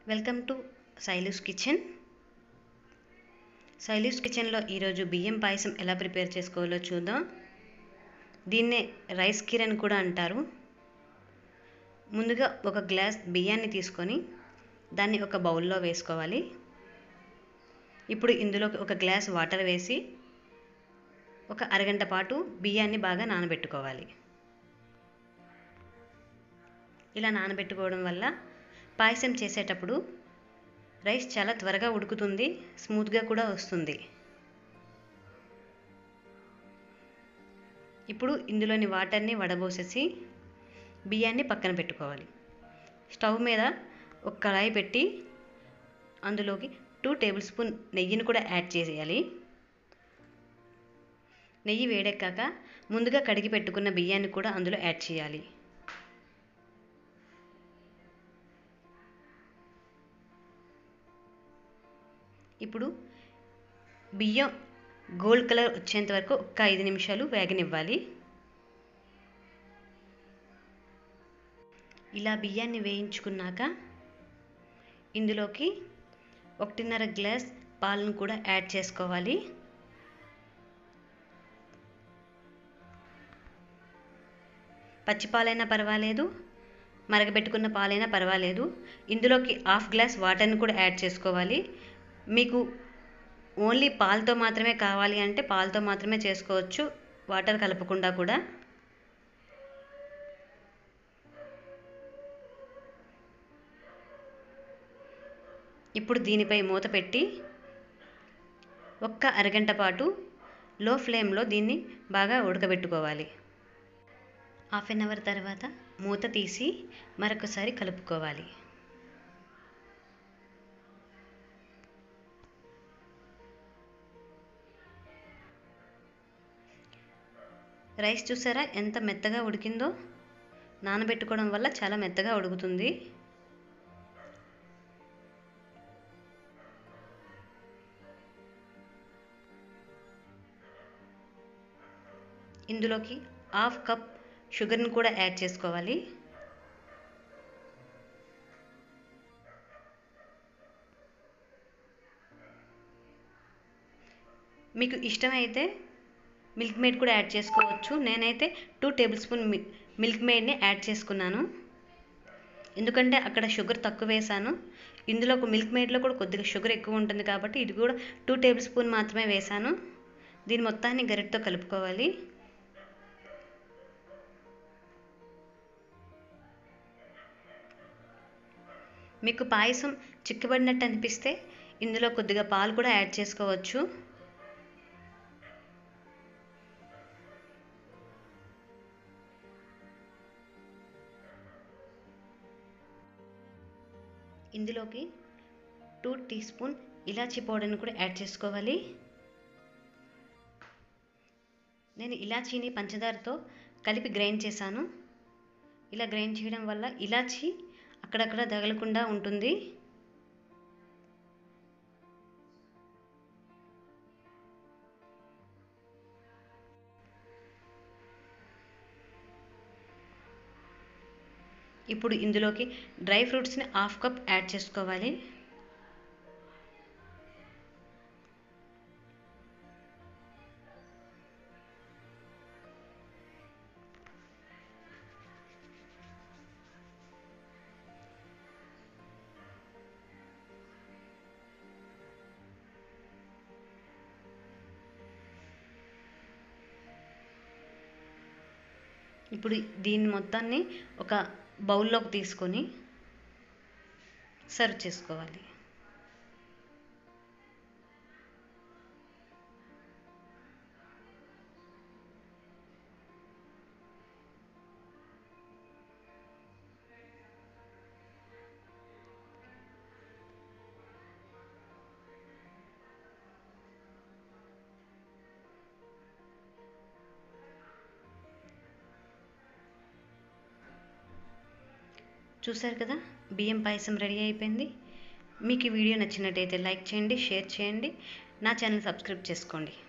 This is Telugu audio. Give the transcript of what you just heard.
వెల్కమ్ టు సైలూస్ కిచెన్ సైలూస్ కిచెన్లో ఈరోజు బియ్యం పాయసం ఎలా ప్రిపేర్ చేసుకోవాలో చూద్దాం దీన్నే రైస్ కీర్ అని కూడా అంటారు ముందుగా ఒక గ్లాస్ బియ్యాన్ని తీసుకొని దాన్ని ఒక బౌల్లో వేసుకోవాలి ఇప్పుడు ఇందులో ఒక గ్లాస్ వాటర్ వేసి ఒక అరగంట పాటు బియ్యాన్ని బాగా నానబెట్టుకోవాలి ఇలా నానబెట్టుకోవడం వల్ల పాయసం చేసేటప్పుడు రైస్ చాలా త్వరగా ఉడుకుతుంది స్మూత్గా కూడా వస్తుంది ఇప్పుడు ఇందులోని వాటర్ని వడబోసేసి బియ్యాన్ని పక్కన పెట్టుకోవాలి స్టవ్ మీద ఒక కళాయి పెట్టి అందులోకి టూ టేబుల్ స్పూన్ నెయ్యిని కూడా యాడ్ చేసేయాలి నెయ్యి వేడెక్కాక ముందుగా కడిగి పెట్టుకున్న బియ్యాన్ని కూడా అందులో యాడ్ చేయాలి ఇప్పుడు బియ్యం గోల్డ్ కలర్ వచ్చేంత వరకు ఒక ఐదు నిమిషాలు వేగనివ్వాలి ఇలా బియ్యాన్ని వేయించుకున్నాక ఇందులోకి ఒకటిన్నర గ్లాస్ పాలను కూడా యాడ్ చేసుకోవాలి పచ్చి పాలైనా పర్వాలేదు మరగబెట్టుకున్న పాలైనా పర్వాలేదు ఇందులోకి హాఫ్ గ్లాస్ వాటర్ని కూడా యాడ్ చేసుకోవాలి మీకు ఓన్లీ పాలతో మాత్రమే కావాలి అంటే పాలతో మాత్రమే చేసుకోవచ్చు వాటర్ కలపకుండా కూడా ఇప్పుడు దీనిపై మూత పెట్టి ఒక్క అరగంట పాటు లో ఫ్లేమ్లో దీన్ని బాగా ఉడకబెట్టుకోవాలి హాఫ్ అన్ అవర్ తర్వాత మూత తీసి మరొకసారి కలుపుకోవాలి రైస్ చూసారా ఎంత మెత్తగా ఉడికిందో నానబెట్టుకోవడం వల్ల చాలా మెత్తగా ఉడుకుతుంది ఇందులోకి హాఫ్ కప్ షుగర్ని కూడా యాడ్ చేసుకోవాలి మీకు ఇష్టమైతే మిల్క్ మేడ్ కూడా యాడ్ చేసుకోవచ్చు నేనైతే టూ టేబుల్ స్పూన్ మిల్క్ మేడ్ని యాడ్ చేసుకున్నాను ఎందుకంటే అక్కడ షుగర్ తక్కువ వేసాను ఇందులో ఒక మిల్క్ మేడ్లో కూడా కొద్దిగా షుగర్ ఎక్కువ ఉంటుంది కాబట్టి ఇది కూడా టూ టేబుల్ స్పూన్ మాత్రమే వేసాను దీని మొత్తాన్ని గరిటతో కలుపుకోవాలి మీకు పాయసం చిక్కబడినట్టు అనిపిస్తే ఇందులో కొద్దిగా పాలు కూడా యాడ్ చేసుకోవచ్చు ఇందులోకి టూ టీ స్పూన్ ఇలాచీ పౌడర్ని కూడా యాడ్ చేసుకోవాలి నేను ఇలాచీని పంచదారతో కలిపి గ్రైండ్ చేశాను ఇలా గ్రైండ్ చేయడం వల్ల ఇలాచీ అక్కడక్కడ తగలకుండా ఉంటుంది ఇప్పుడు ఇందులోకి డ్రై ఫ్రూట్స్ని హాఫ్ కప్ యాడ్ చేసుకోవాలి ఇప్పుడు దీని మొత్తాన్ని ఒక బౌల్లోకి తీసుకొని సర్వ్ చేసుకోవాలి చూసారు కదా బియ్యం పాయసం రెడీ అయిపోయింది మీకు ఈ వీడియో నచ్చినట్టయితే లైక్ చేయండి షేర్ చేయండి నా ఛానల్ సబ్స్క్రైబ్ చేసుకోండి